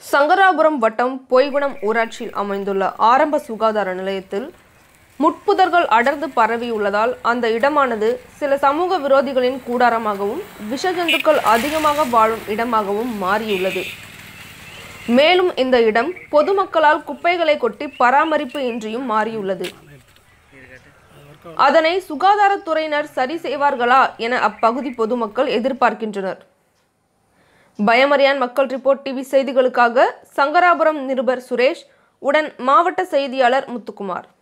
சங்கராபுரம் வட்டம் பொய்குணம் ஊராட்சியில் அமைந்துள்ள ஆரம்ப சுகாதார நிலையத்தில் முட்புதர்கள் அடர்ந்து பரவியுள்ளதால் அந்த இடமானது சில சமூக விரோதிகளின் கூடாரமாகவும் விஷஜந்துக்கள் அதிகமாக வாழும் இடமாகவும் மாறியுள்ளது மேலும் இந்த இடம் பொதுமக்களால் குப்பைகளை கொட்டி பராமரிப்பு இன்றியும் மாறியுள்ளது அதனை சுகாதாரத்துறையினர் சரி செய்வார்களா என அப்பகுதி பொதுமக்கள் எதிர்பார்க்கின்றனர் பயமறியான் மக்கள் ரிப்போர்ட் டிவி செய்திகளுக்காக சங்கராபுரம் நிருபர் சுரேஷ் உடன் மாவட்ட செய்தியாளர் முத்துக்குமார்